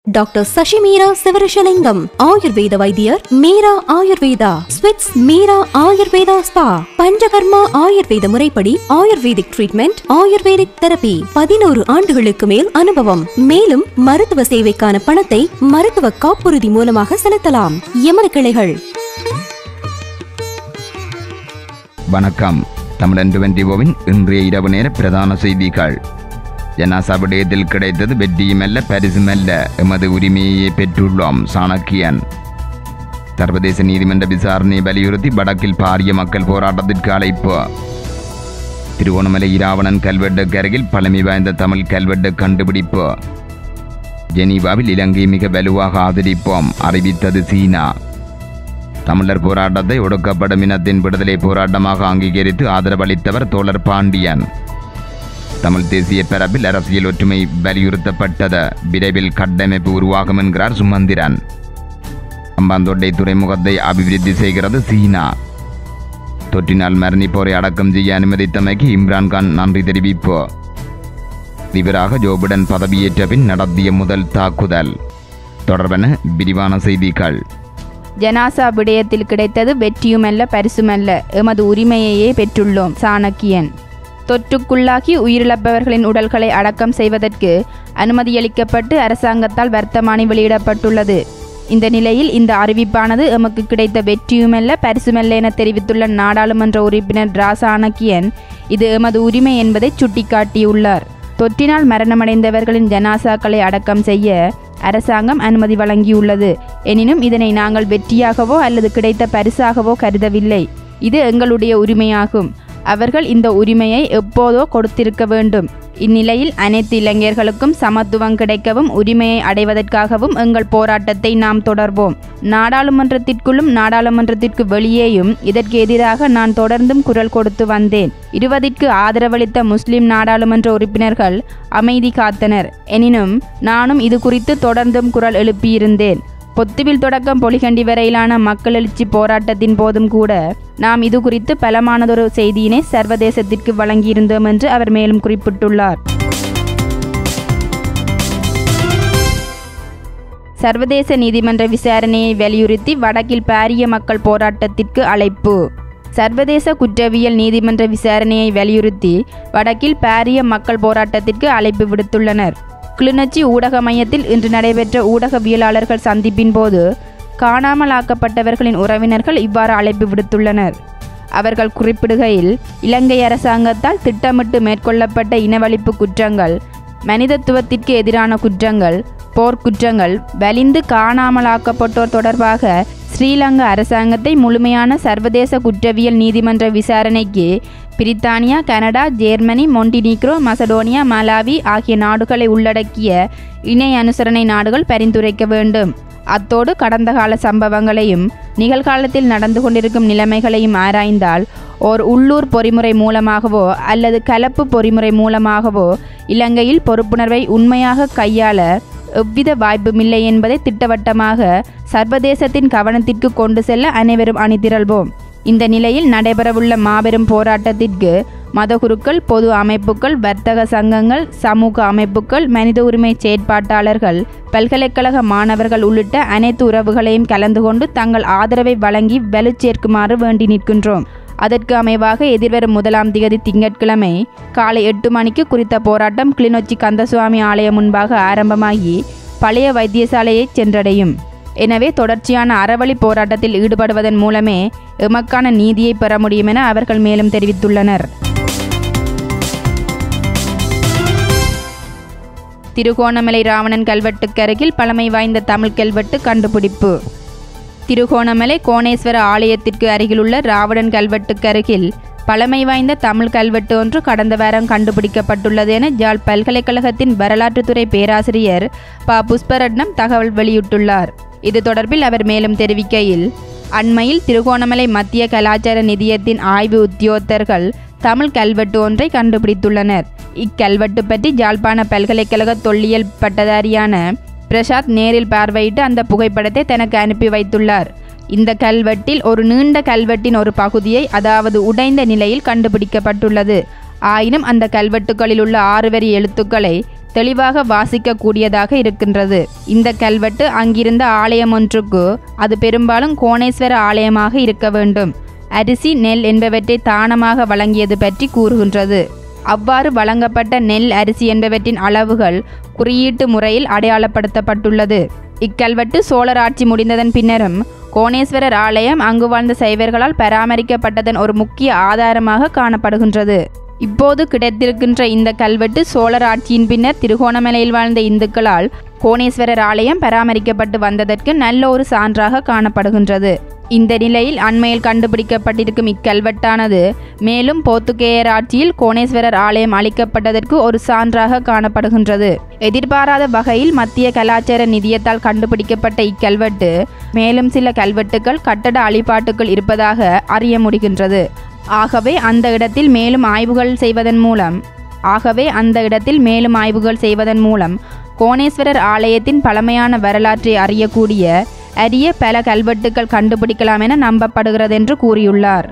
doctor Sasi Meera Sivarishalingam ayurveda வைத்தியர் மீரா ஆயுர்வேதா ஸ்விட்ஸ் Meera Ayurveda spa panchakarma ayurveda முறைப்படி ஆயுர்வேதிக் ட்ரீட்மெண்ட் ஆயுர்வேதிக் தெரபி பதினோரு ஆண்டுகளுக்கு மேல் அனுபவம் மேலும் மருத்துவ சேவைக்கான பணத்தை மருத்துவ காப்புறுதி மூலமாக செலுத்தலாம் எமது கிளைகள் வணக்கம் தமிழன் டுவென்டிஓவின் இன்றைய இரவு நேர பிரதான செய்திகள் ஜனாசா விடயத்தில் கிடைத்தது வெற்றியுமல்ல பரிசுமல்ல எமது உரிமையை பெற்றுள்ளோம் சாணக்கியன் சர்வதேச நீதிமன்ற விசாரணையை வலியுறுத்தி வடக்கில் பாரிய மக்கள் போராட்டத்திற்கு அழைப்பு திருவோணமலை இராவணன் கல்வெட்டுக்கு அருகில் பழமை வாய்ந்த தமிழ் கல்வெட்டு கண்டுபிடிப்பு ஜெனீவாவில் இலங்கை மிக வலுவாக ஆதரிப்போம் அறிவித்தது சீனா தமிழர் போராட்டத்தை ஒடுக்கப்படும் இனத்தின் விடுதலை போராட்டமாக அங்கீகரித்து ஆதரவளித்தவர் தோழர் பாண்டியன் தமிழ் தேசிய பரப்பில் அரசியல் ஒற்றுமை வலியுறுத்தப்பட்டது விரைவில் கட்டமைப்பு உருவாகும் என்கிறார் சுமந்திரன் அம்பாந்தோட்டை துறைமுகத்தை அபிவிருத்தி செய்கிறது சீனா தொற்றினால் மரணிப்போரை அடக்கம் செய்ய அனுமதித்தமைக்கு இம்ரான்கான் நன்றி தெரிவிப்பு அதிபராக ஜோபிடன் பதவியேற்ற பின் நடத்திய முதல் தாக்குதல் தொடர்பென விரிவான செய்திகள் ஜனாசா விடயத்தில் கிடைத்தது வெற்றியுமல்ல பரிசுமல்ல எமது உரிமையையே பெற்றுள்ளோம் சாணக்கியன் தொற்றுக்குள்ளாகி உயிரிழப்பவர்களின் உடல்களை அடக்கம் செய்வதற்கு அனுமதியளிக்கப்பட்டு அரசாங்கத்தால் வர்த்தமானி வெளியிடப்பட்டுள்ளது இந்த நிலையில் இந்த அறிவிப்பானது எமக்கு கிடைத்த வெற்றியுமல்ல பரிசுமல்ல என தெரிவித்துள்ள நாடாளுமன்ற உறுப்பினர் ரா சாணக்கியன் இது எமது உரிமை என்பதை சுட்டிக்காட்டியுள்ளார் தொற்றினால் மரணமடைந்தவர்களின் ஜனாசாக்களை அடக்கம் செய்ய அரசாங்கம் அனுமதி வழங்கியுள்ளது எனினும் இதனை நாங்கள் வெற்றியாகவோ அல்லது கிடைத்த பரிசாகவோ கருதவில்லை இது எங்களுடைய உரிமையாகும் அவர்கள் இந்த உரிமையை எப்போதோ கொடுத்திருக்க வேண்டும் இந்நிலையில் அனைத்து இளைஞர்களுக்கும் சமத்துவம் கிடைக்கவும் உரிமையை அடைவதற்காகவும் எங்கள் போராட்டத்தை நாம் தொடர்வோம் நாடாளுமன்றத்திற்குள்ளும் நாடாளுமன்றத்திற்கு வெளியேயும் இதற்கு எதிராக நான் தொடர்ந்தும் குரல் கொடுத்து வந்தேன் இருபதிற்கு ஆதரவளித்த முஸ்லிம் நாடாளுமன்ற உறுப்பினர்கள் அமைதி காத்தனர் எனினும் நானும் இது குறித்து தொடர்ந்தும் குரல் எழுப்பியிருந்தேன் பொத்துவில் தொடக்கம் பொலிகண்டி வரையிலான மக்கள் எழுச்சி போராட்டத்தின் போதும் கூட நாம் இது குறித்து பலமானதொரு செய்தியினை சர்வதேசத்திற்கு வழங்கியிருந்தோம் என்று அவர் மேலும் குறிப்பிட்டுள்ளார் சர்வதேச நீதிமன்ற விசாரணையை வலியுறுத்தி வடக்கில் பாரிய மக்கள் போராட்டத்திற்கு அழைப்பு சர்வதேச குற்றவியல் நீதிமன்ற விசாரணையை வலியுறுத்தி வடக்கில் பாரிய மக்கள் போராட்டத்திற்கு அழைப்பு விடுத்துள்ளனர் கிளிநொச்சி ஊடக மையத்தில் இன்று நடைபெற்ற ஊடகவியலாளர்கள் சந்திப்பின் போது காணாமல் ஆக்கப்பட்டவர்களின் உறவினர்கள் இவ்வாறு அழைப்பு விடுத்துள்ளனர் அவர்கள் குறிப்பிடுகையில் இலங்கை அரசாங்கத்தால் திட்டமிட்டு மேற்கொள்ளப்பட்ட இனவழிப்பு குற்றங்கள் மனிதத்துவத்திற்கு எதிரான குற்றங்கள் போர்க்குற்றங்கள் வலிந்து காணாமலாக்கப்பட்டோர் தொடர்பாக ஸ்ரீலங்கா அரசாங்கத்தை முழுமையான சர்வதேச குற்றவியல் நீதிமன்ற விசாரணைக்கு பிரித்தானியா Canada Germany Montenegro Macedonia Malawi ஆகிய நாடுகளை உள்ளடக்கிய இணை அனுசரணை நாடுகள் பரிந்துரைக்க வேண்டும் அத்தோடு கடந்த கால சம்பவங்களையும் நிகழ்காலத்தில் நடந்து கொண்டிருக்கும் நிலைமைகளையும் ஆராய்ந்தால் ஓர் உள்ளூர் பொறிமுறை மூலமாகவோ அல்லது கலப்பு பொறிமுறை மூலமாகவோ இலங்கையில் பொறுப்புணர்வை உண்மையாக கையாள எவ்வித வாய்ப்புமில்லை என்பதை திட்டவட்டமாக சர்வதேசத்தின் கவனத்திற்கு கொண்டு செல்ல அனைவரும் அணிதிரள்வோம் இந்த நிலையில் நடைபெறவுள்ள மாபெரும் போராட்டத்திற்கு மதகுருக்கள் பொது அமைப்புகள் வர்த்தக சங்கங்கள் சமூக அமைப்புகள் மனித உரிமை செயற்பாட்டாளர்கள் பல்கலைக்கழக மாணவர்கள் உள்ளிட்ட அனைத்து உறவுகளையும் கலந்து கொண்டு தங்கள் ஆதரவை வழங்கி வலுச்சேர்க்குமாறு வேண்டி நிற்கின்றோம் அதற்கு அமைவாக எதிர்வரும் முதலாம் திகதி திங்கட்கிழமை காலை எட்டு மணிக்கு குறித்த போராட்டம் கிளிநொச்சி கந்தசுவாமி ஆலயம் முன்பாக ஆரம்பமாகி பழைய வைத்தியசாலையை சென்றடையும் எனவே தொடர்ச்சியான அறவழி போராட்டத்தில் ஈடுபடுவதன் மூலமே எமக்கான நீதியை பெற முடியும் என அவர்கள் மேலும் தெரிவித்துள்ளனர் திருகோணமலை ராவணன் கல்வெட்டுக்கு அருகில் பழமை வாய்ந்த தமிழ் கல்வெட்டு கண்டுபிடிப்பு திருகோணமலை கோணேஸ்வர ஆலயத்திற்கு அருகிலுள்ள ராவணன் கல்வெட்டுக்கு அருகில் பழமை வாய்ந்த தமிழ் கல்வெட்டு ஒன்று கடந்த வாரம் கண்டுபிடிக்கப்பட்டுள்ளது என ஜாழ் பல்கலைக்கழகத்தின் வரலாற்றுத்துறை பேராசிரியர் ப புஷ்பரட்னம் தகவல் வெளியிட்டுள்ளார் இது தொடர்பில் அவர் மேலும் தெரிவிக்கையில் அண்மையில் திருகோணமலை மத்திய கலாச்சார நிதியத்தின் ஆய்வு உத்தியோகத்தர்கள் தமிழ் கல்வெட்டு ஒன்றை கண்டுபிடித்துள்ளனர் இக்கல்வெட்டு பற்றி ஜாழ்ப்பாண பல்கலைக்கழக தொல்லியல் பட்டதாரியான பிரசாத் நேரில் பார்வையிட்டு அந்த புகைப்படத்தை தனக்கு அனுப்பி வைத்துள்ளார் இந்த கல்வெட்டில் ஒரு நீண்ட கல்வெட்டின் ஒரு பகுதியை அதாவது உடைந்த நிலையில் கண்டுபிடிக்கப்பட்டுள்ளது ஆயினும் அந்த கல்வெட்டுகளில் உள்ள ஆறு வரி எழுத்துக்களை தெளிவாக வாசிக்கக்கூடியதாக இருக்கின்றது இந்த கல்வெட்டு அங்கிருந்த ஆலயம் ஒன்றுக்கு அது பெரும்பாலும் கோணேஸ்வர ஆலயமாக இருக்க வேண்டும் அரிசி நெல் என்பவற்றை தானமாக வழங்கியது பற்றி கூறுகின்றது அவ்வாறு வழங்கப்பட்ட நெல் அரிசி என்பவற்றின் அளவுகள் குறியீட்டு முறையில் அடையாளப்படுத்தப்பட்டுள்ளது இக்கல்வெட்டு சோழர் ஆட்சி முடிந்ததன் பின்னரும் கோணேஸ்வரர் ஆலயம் அங்கு வாழ்ந்த சைவர்களால் பராமரிக்கப்பட்டதன் ஒரு முக்கிய ஆதாரமாக காணப்படுகின்றது இப்போது கிடைத்திருக்கின்ற இந்த கல்வெட்டு சோழர் ஆட்சியின் பின்னர் திருகோணமலையில் வாழ்ந்த இந்துக்களால் கோணேஸ்வரர் ஆலயம் பராமரிக்கப்பட்டு வந்ததற்கு நல்ல ஒரு சான்றாக காணப்படுகின்றது இந்த நிலையில் அண்மையில் கண்டுபிடிக்கப்பட்டிருக்கும் இக்கல்வெட்டானது மேலும் போர்த்துகேயர் ஆட்சியில் கோணேஸ்வரர் ஆலயம் அளிக்கப்பட்டதற்கு ஒரு சான்றாக காணப்படுகின்றது எதிர்பாராத வகையில் மத்திய கலாச்சார நிதியத்தால் கண்டுபிடிக்கப்பட்ட இக்கல்வெட்டு மேலும் சில கல்வெட்டுகள் கட்டட அழிபாட்டுகள் இருப்பதாக அறிய முடிகின்றது ஆகவே அந்த இடத்தில் மேலும் ஆய்வுகள் செய்வதன் மூலம் ஆகவே அந்த இடத்தில் மேலும் ஆய்வுகள் செய்வதன் மூலம் கோணேஸ்வரர் ஆலயத்தின் பழமையான வரலாற்றை அறியக்கூடிய அரிய பல கல்வெட்டுகள் கண்டுபிடிக்கலாம் என நம்பப்படுகிறது என்று கூறியுள்ளார்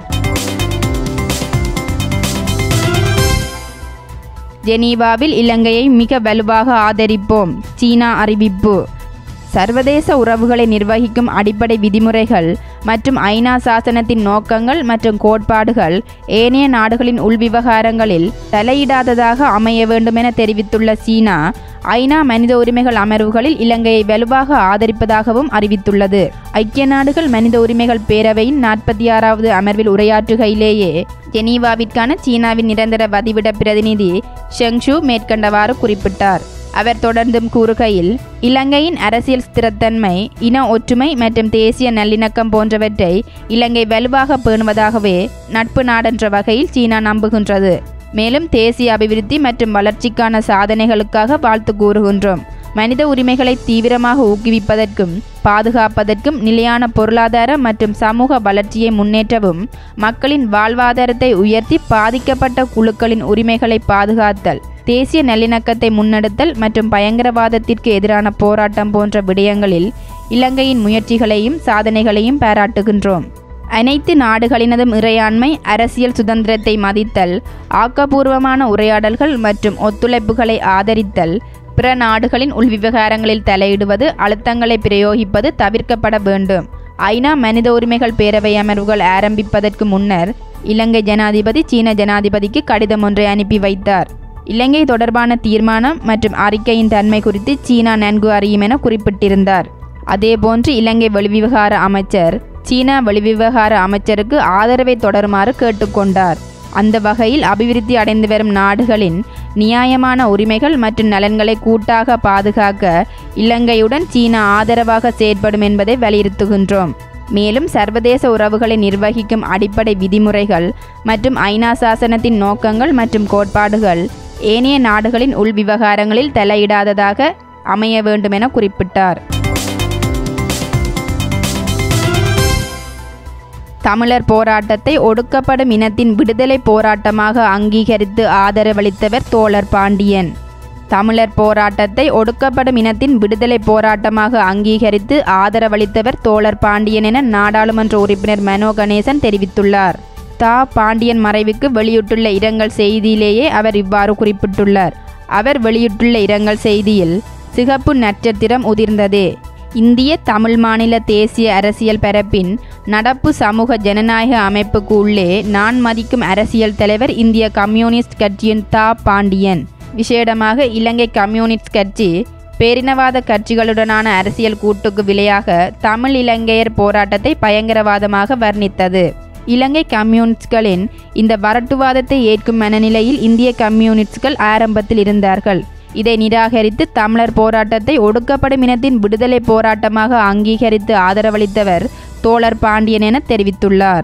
ஜெனீவாவில் இலங்கையை மிக வலுவாக ஆதரிப்போம் சீனா அறிவிப்பு சர்வதேச உறவுகளை நிர்வகிக்கும் அடிப்படை விதிமுறைகள் மற்றும் ஐநா சாசனத்தின் நோக்கங்கள் மற்றும் கோட்பாடுகள் ஏனைய நாடுகளின் உள்விவகாரங்களில் தலையிடாததாக அமைய வேண்டும் என தெரிவித்துள்ள சீனா ஐநா மனித உரிமைகள் அமர்வுகளில் இலங்கையை வலுவாக ஆதரிப்பதாகவும் அறிவித்துள்ளது ஐக்கிய நாடுகள் மனித உரிமைகள் பேரவையின் நாற்பத்தி ஆறாவது அமர்வில் உரையாற்றுகையிலேயே ஜெனீவாவிற்கான சீனாவின் நிரந்தர வதிவிட பிரதிநிதி ஷெங்ஷு மேற்கண்டவாறு குறிப்பிட்டார் அவர் தொடர்ந்தும் கூறுகையில் இலங்கையின் அரசியல் ஸ்திரத்தன்மை இன ஒற்றுமை மற்றும் தேசிய நல்லிணக்கம் போன்றவற்றை இலங்கை வலுவாக பேணுவதாகவே நட்பு நாடென்ற வகையில் சீனா நம்புகின்றது மேலும் தேசிய அபிவிருத்தி மற்றும் வளர்ச்சிக்கான சாதனைகளுக்காக வாழ்த்து கூறுகின்றோம் மனித உரிமைகளை தீவிரமாக ஊக்குவிப்பதற்கும் பாதுகாப்பதற்கும் நிலையான பொருளாதார மற்றும் சமூக வளர்ச்சியை முன்னேற்றவும் மக்களின் வாழ்வாதாரத்தை உயர்த்தி பாதிக்கப்பட்ட குழுக்களின் உரிமைகளை பாதுகாத்தல் தேசிய நல்லிணக்கத்தை முன்னெடுத்தல் மற்றும் பயங்கரவாதத்திற்கு எதிரான போராட்டம் போன்ற விடயங்களில் இலங்கையின் முயற்சிகளையும் சாதனைகளையும் பாராட்டுகின்றோம் அனைத்து நாடுகளினதும் இறையாண்மை அரசியல் சுதந்திரத்தை மதித்தல் ஆக்கப்பூர்வமான உரையாடல்கள் மற்றும் ஒத்துழைப்புகளை ஆதரித்தல் பிற நாடுகளின் உள்விவகாரங்களில் தலையிடுவது அழுத்தங்களை பிரயோகிப்பது தவிர்க்கப்பட வேண்டும் ஐநா மனித உரிமைகள் பேரவை அமர்வுகள் ஆரம்பிப்பதற்கு முன்னர் இலங்கை ஜனாதிபதி சீன ஜனாதிபதிக்கு கடிதம் ஒன்றை அனுப்பி வைத்தார் இலங்கை தொடர்பான தீர்மானம் மற்றும் அறிக்கையின் தன்மை குறித்து சீனா நன்கு அறியும் என குறிப்பிட்டிருந்தார் அதேபோன்று இலங்கை வெளிவிவகார அமைச்சர் சீனா வெளிவிவகார அமைச்சருக்கு ஆதரவை தொடருமாறு கேட்டுக்கொண்டார் அந்த வகையில் அபிவிருத்தி அடைந்து வரும் நாடுகளின் நியாயமான உரிமைகள் மற்றும் நலன்களை கூட்டாக பாதுகாக்க இலங்கையுடன் சீனா ஆதரவாக செயற்படும் என்பதை வலியுறுத்துகின்றோம் மேலும் சர்வதேச உறவுகளை நிர்வகிக்கும் அடிப்படை விதிமுறைகள் மற்றும் ஐநா சாசனத்தின் நோக்கங்கள் மற்றும் கோட்பாடுகள் ஏனைய நாடுகளின் உள் விவகாரங்களில் தலையிடாததாக அமைய வேண்டும் என குறிப்பிட்டார் தமிழர் போராட்டத்தை ஒடுக்கப்படும் இனத்தின் விடுதலை போராட்டமாக அங்கீகரித்து ஆதரவளித்தவர் தோழர் பாண்டியன் தமிழர் போராட்டத்தை ஒடுக்கப்படும் இனத்தின் விடுதலை போராட்டமாக அங்கீகரித்து ஆதரவளித்தவர் தோழர் பாண்டியன் என நாடாளுமன்ற உறுப்பினர் மனோ கணேசன் தெரிவித்துள்ளார் தா பாண்டியன் மறைவுக்கு வெளியிட்டுள்ள இரங்கல் செய்தியிலேயே அவர் இவ்வாறு குறிப்பிட்டுள்ளார் அவர் வெளியிட்டுள்ள இரங்கல் செய்தியில் சிகப்பு நட்சத்திரம் உதிர்ந்ததே இந்திய தமிழ் மாநில தேசிய அரசியல் பரப்பின் நடப்பு சமூக ஜனநாயக அமைப்புக்கு உள்ளே நான் மதிக்கும் அரசியல் தலைவர் இந்திய கம்யூனிஸ்ட் கட்சியின் தா பாண்டியன் விசேடமாக இலங்கை கம்யூனிஸ்ட் கட்சி பேரினவாத கட்சிகளுடனான அரசியல் கூட்டுக்கு விலையாக தமிழ் இலங்கையர் போராட்டத்தை பயங்கரவாதமாக வர்ணித்தது இலங்கை கம்யூனிஸ்ட்களின் இந்த வரட்டுவாதத்தை ஏற்கும் மனநிலையில் இந்திய கம்யூனிஸ்ட்கள் ஆரம்பத்தில் இருந்தார்கள் இதை நிராகரித்து தமிழர் போராட்டத்தை ஒடுக்கப்படும் இனத்தின் விடுதலை போராட்டமாக அங்கீகரித்து ஆதரவளித்தவர் தோழர் பாண்டியன் என தெரிவித்துள்ளார்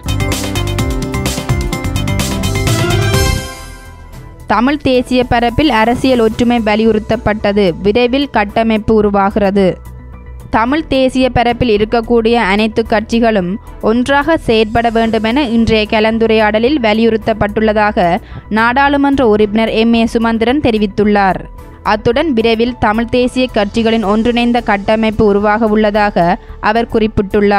தமிழ் தேசிய பரப்பில் அரசியல் ஒற்றுமை வலியுறுத்தப்பட்டது விரைவில் கட்டமைப்பு உருவாகிறது தமிழ் தேசிய பரப்பில் இருக்கக்கூடிய அனைத்து கட்சிகளும் ஒன்றாக செயற்பட வேண்டுமென இன்றைய கலந்துரையாடலில் வலியுறுத்தப்பட்டுள்ளதாக நாடாளுமன்ற உறுப்பினர் எம் ஏ சுமந்திரன் தெரிவித்துள்ளார் அத்துடன் விரைவில் தமிழ் தேசிய கட்சிகளின் ஒன்றிணைந்த கட்டமைப்பு உருவாக உள்ளதாக அவர் குறிப்பிட்டுள்ளார்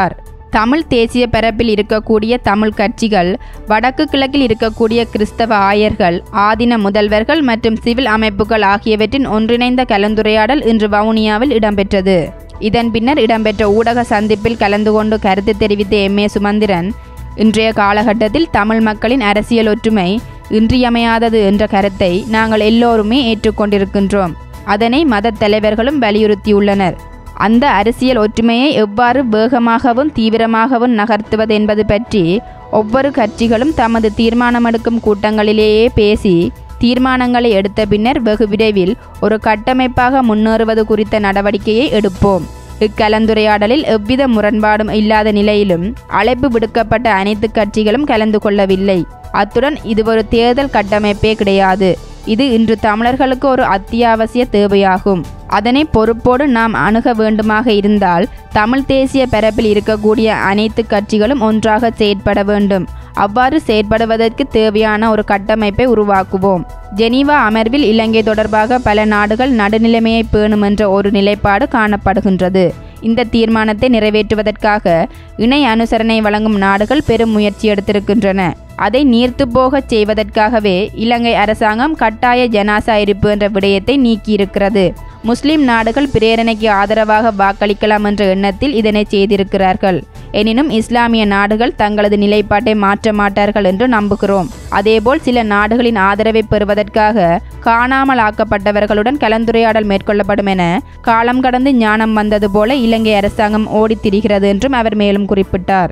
தமிழ் தேசிய பரப்பில் இருக்கக்கூடிய தமிழ் கட்சிகள் வடக்கு கிழக்கில் இருக்கக்கூடிய கிறிஸ்தவ ஆயர்கள் ஆதின முதல்வர்கள் மற்றும் சிவில் அமைப்புகள் ஆகியவற்றின் ஒன்றிணைந்த கலந்துரையாடல் இன்று வவுனியாவில் இடம்பெற்றது இதன் பின்னர் இடம்பெற்ற ஊடக சந்திப்பில் கலந்து கொண்டு கருத்து தெரிவித்த எம் ஏ சுமந்திரன் இன்றைய காலகட்டத்தில் தமிழ் மக்களின் அரசியல் ஒற்றுமை இன்றியமையாதது என்ற கருத்தை நாங்கள் எல்லோருமே ஏற்றுக்கொண்டிருக்கின்றோம் அதனை மத தலைவர்களும் வலியுறுத்தியுள்ளனர் அந்த அரசியல் ஒற்றுமையை எவ்வாறு வேகமாகவும் தீவிரமாகவும் நகர்த்துவது என்பது பற்றி ஒவ்வொரு கட்சிகளும் தமது தீர்மானமெடுக்கும் கூட்டங்களிலேயே பேசி தீர்மானங்களை எடுத்த பின்னர் வெகு விரைவில் ஒரு கட்டமைப்பாக முன்னேறுவது குறித்த நடவடிக்கையை எடுப்போம் இக்கலந்துரையாடலில் எவ்வித முரண்பாடும் இல்லாத நிலையிலும் அழைப்பு விடுக்கப்பட்ட அனைத்து கட்சிகளும் கலந்து கொள்ளவில்லை அத்துடன் இது ஒரு தேர்தல் கட்டமைப்பே கிடையாது இது இன்று தமிழர்களுக்கு ஒரு அத்தியாவசிய தேவையாகும் அதனை பொறுப்போடு நாம் அணுக வேண்டுமாக இருந்தால் தமிழ் தேசிய பரப்பில் இருக்கக்கூடிய அனைத்து கட்சிகளும் ஒன்றாக செயற்பட வேண்டும் அவ்வாறு செயற்படுவதற்கு தேவையான ஒரு கட்டமைப்பை உருவாக்குவோம் ஜெனீவா அமர்வில் இலங்கை தொடர்பாக பல நாடுகள் நடுநிலைமையை பேணும் என்ற ஒரு நிலைப்பாடு காணப்படுகின்றது இந்த தீர்மானத்தை நிறைவேற்றுவதற்காக இணை அனுசரணை வழங்கும் நாடுகள் பெரும் முயற்சி எடுத்திருக்கின்றன அதை நீர்த்து போகச் செய்வதற்காகவே இலங்கை அரசாங்கம் கட்டாய ஜனாசா இருப்பு என்ற விடயத்தை நீக்கியிருக்கிறது முஸ்லிம் நாடுகள் பிரேரணைக்கு ஆதரவாக வாக்களிக்கலாம் என்ற எண்ணத்தில் இதனை செய்திருக்கிறார்கள் எனினும் இஸ்லாமிய நாடுகள் தங்களது நிலைப்பாட்டை மாற்ற மாட்டார்கள் என்று நம்புகிறோம் அதேபோல் சில நாடுகளின் ஆதரவை பெறுவதற்காக காணாமல் ஆக்கப்பட்டவர்களுடன் கலந்துரையாடல் மேற்கொள்ளப்படும் என காலம் கடந்து ஞானம் வந்தது போல இலங்கை அரசாங்கம் ஓடித் திரிகிறது என்றும் அவர் மேலும் குறிப்பிட்டார்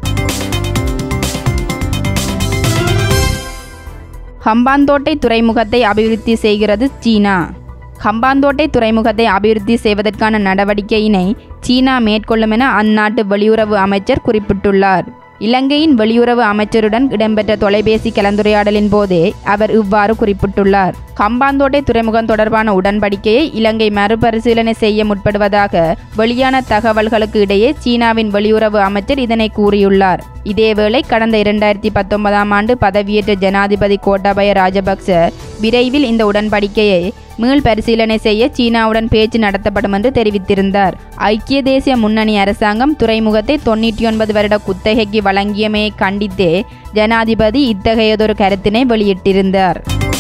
ஹம்பாந்தோட்டை துறைமுகத்தை அபிவிருத்தி செய்கிறது சீனா ஹம்பாந்தோட்டை துறைமுகத்தை அபிவிருத்தி செய்வதற்கான நடவடிக்கையினை சீனா மேற்கொள்ளும் என அந்நாட்டு வெளியுறவு அமைச்சர் குறிப்பிட்டுள்ளார் இலங்கையின் வெளியுறவு அமைச்சருடன் இடம்பெற்ற தொலைபேசி கலந்துரையாடலின் போதே அவர் இவ்வாறு குறிப்பிட்டுள்ளார் கம்பாந்தோட்டை துறைமுகம் தொடர்பான உடன்படிக்கையை இலங்கை மறுபரிசீலனை செய்ய முற்படுவதாக வெளியான தகவல்களுக்கு இடையே சீனாவின் வெளியுறவு அமைச்சர் இதனை கூறியுள்ளார் இதேவேளை கடந்த இரண்டாயிரத்தி பத்தொன்பதாம் ஆண்டு பதவியேற்ற ஜனாதிபதி கோட்டாபய ராஜபக்ச விரைவில் இந்த உடன்படிக்கையை மீள் பரிசீலனை செய்ய சீனாவுடன் பேச்சு நடத்தப்படும் என்று தெரிவித்திருந்தார் ஐக்கிய தேசிய முன்னணி அரசாங்கம் துறைமுகத்தை தொண்ணூற்றி ஒன்பது வருட குத்தகைக்கு வழங்கியமையை கண்டித்தே ஜனாதிபதி இத்தகையதொரு கருத்தினை வெளியிட்டிருந்தார்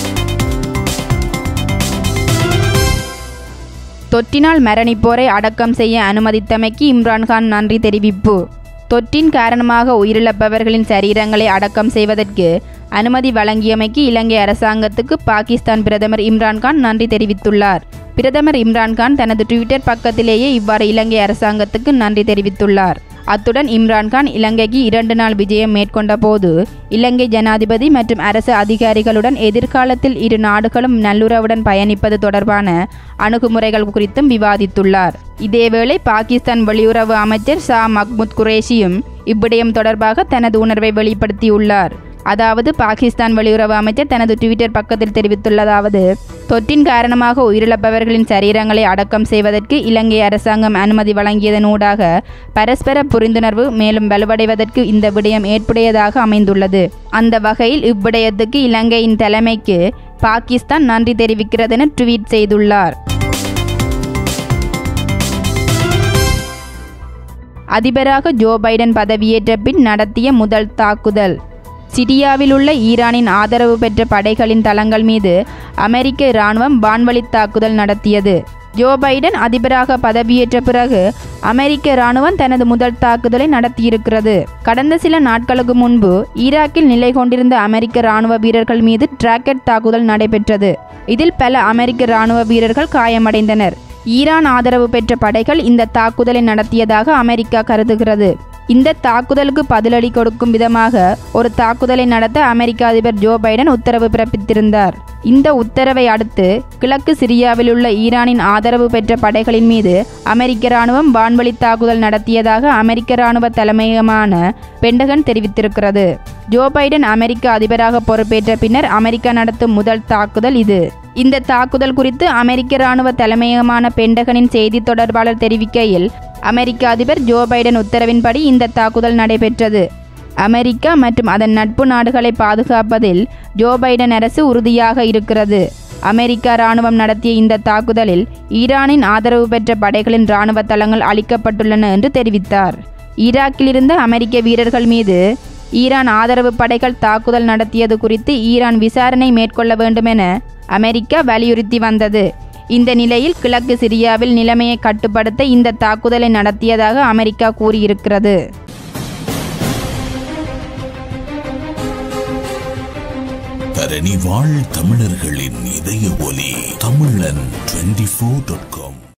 தொற்றினால் மரணிப்போரை அடக்கம் செய்ய அனுமதித்தமைக்கு இம்ரான்கான் நன்றி தெரிவிப்பு தொற்றின் காரணமாக உயிரிழப்பவர்களின் சரீரங்களை அடக்கம் செய்வதற்கு அனுமதி வழங்கியமைக்கு இலங்கை அரசாங்கத்துக்கு பாகிஸ்தான் பிரதமர் இம்ரான்கான் நன்றி தெரிவித்துள்ளார் பிரதமர் இம்ரான்கான் தனது ட்விட்டர் பக்கத்திலேயே இவ்வாறு இலங்கை அரசாங்கத்துக்கு நன்றி தெரிவித்துள்ளார் அத்துடன் இம்ரான்கான் இலங்கைக்கு இரண்டு நாள் விஜயம் மேற்கொண்ட போது இலங்கை ஜனாதிபதி மற்றும் அரசு அதிகாரிகளுடன் எதிர்காலத்தில் இரு நாடுகளும் நல்லுறவுடன் பயணிப்பது தொடர்பான அணுகுமுறைகள் குறித்தும் விவாதித்துள்ளார் இதேவேளை பாகிஸ்தான் வெளியுறவு அமைச்சர் ஷா மஹ்மூத் குரேஷியும் இவ்விடயம் தொடர்பாக தனது உணர்வை வெளிப்படுத்தியுள்ளார் அதாவது பாகிஸ்தான் வெளியுறவு அமைச்சர் தனது ட்விட்டர் பக்கத்தில் தெரிவித்துள்ளதாவது தொற்றின் காரணமாக உயிரிழப்பவர்களின் சரீரங்களை அடக்கம் செய்வதற்கு இலங்கை அரசாங்கம் அனுமதி வழங்கியதனூடாக பரஸ்பர புரிந்துணர்வு மேலும் வலுவடைவதற்கு இந்த விடயம் ஏற்புடையதாக அமைந்துள்ளது அந்த வகையில் இவ்விடயத்துக்கு இலங்கையின் தலைமைக்கு பாகிஸ்தான் நன்றி தெரிவிக்கிறதென ட்வீட் செய்துள்ளார் அதிபராக ஜோ பைடன் பதவியேற்ற பின் நடத்திய முதல் தாக்குதல் சிரியாவில் உள்ள ஈரானின் ஆதரவு பெற்ற படைகளின் தளங்கள் மீது அமெரிக்க இராணுவம் வான்வழி தாக்குதல் நடத்தியது ஜோ பைடன் அதிபராக பதவியேற்ற பிறகு அமெரிக்க இராணுவம் தனது முதல் தாக்குதலை நடத்தியிருக்கிறது கடந்த சில நாட்களுக்கு முன்பு ஈராக்கில் நிலை கொண்டிருந்த அமெரிக்க இராணுவ வீரர்கள் மீது டிராக்கெட் தாக்குதல் நடைபெற்றது இதில் பல அமெரிக்க இராணுவ வீரர்கள் காயமடைந்தனர் ஈரான் ஆதரவு பெற்ற படைகள் இந்த தாக்குதலை நடத்தியதாக அமெரிக்கா கருதுகிறது இந்த தாக்குதலுக்கு பதிலடி கொடுக்கும் விதமாக ஒரு தாக்குதலை நடத்த அமெரிக்க அதிபர் ஜோ பைடன் உத்தரவு பிறப்பித்திருந்தார் இந்த உத்தரவை அடுத்து கிழக்கு சிரியாவில் உள்ள ஈரானின் ஆதரவு பெற்ற படைகளின் மீது அமெரிக்க இராணுவம் வான்வழி தாக்குதல் நடத்தியதாக அமெரிக்க இராணுவ தலைமையகமான பெண்டகன் தெரிவித்திருக்கிறது ஜோ பைடன் அமெரிக்க அதிபராக பொறுப்பேற்ற பின்னர் அமெரிக்கா நடத்தும் முதல் தாக்குதல் இது இந்த தாக்குதல் குறித்து அமெரிக்க இராணுவ தலைமையகமான பெண்டகனின் செய்தி தொடர்பாளர் தெரிவிக்கையில் அமெரிக்க அதிபர் ஜோ பைடன் உத்தரவின்படி இந்த தாக்குதல் நடைபெற்றது அமெரிக்கா மற்றும் அதன் நட்பு நாடுகளை பாதுகாப்பதில் ஜோ பைடன் அரசு உறுதியாக இருக்கிறது அமெரிக்கா இராணுவம் நடத்திய இந்த தாக்குதலில் ஈரானின் ஆதரவு பெற்ற படைகளின் இராணுவ தளங்கள் அளிக்கப்பட்டுள்ளன என்று தெரிவித்தார் ஈராக்கில் இருந்த அமெரிக்க வீரர்கள் மீது ஈரான் ஆதரவு படைகள் தாக்குதல் நடத்தியது குறித்து ஈரான் விசாரணை மேற்கொள்ள வேண்டுமென அமெரிக்கா வலியுறுத்தி வந்தது இந்த நிலையில் கிழக்கு சிரியாவில் நிலைமையை கட்டுப்படுத்த இந்த தாக்குதலை நடத்தியதாக அமெரிக்கா கூறியிருக்கிறது தரணி வாழ் தமிழர்களின் இதய ஒலி தமிழன் டுவெண்டி ஃபோர் டாட் காம்